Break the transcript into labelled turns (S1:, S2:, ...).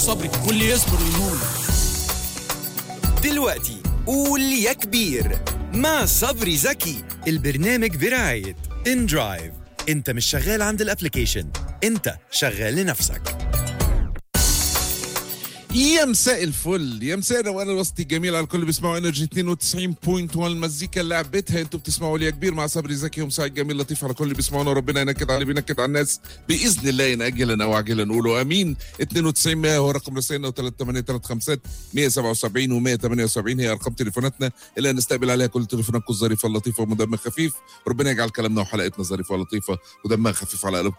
S1: صبري واللي يصبر يهون
S2: دلوقتي قول يا كبير مع صبري زكي البرنامج برعاية ان درايف انت مش شغال عند الابليكيشن انت شغال لنفسك
S3: يا مساء الفل يا مساء الروقان الوسطي الجميل على الكل بيسمعوا انرجي 92.1 المزيكا اللي لعبتها انتوا بتسمعوا لي يا كبير مع صبري زكي ومساء جميل لطيف على الكل اللي بيسمعونا ربنا ينكد على بينكد على الناس باذن الله ينأجلا او عاجلا نقولوا امين 92 100 هو رقم رسائلنا و3835 177 و 178 هي ارقام تليفوناتنا اللي هنستقبل عليها كل تليفوناتكم الظريفه اللطيفه ودمها خفيف ربنا يجعل كلامنا وحلقتنا ظريفه ولطيفه ودمها خفيف على قلبكم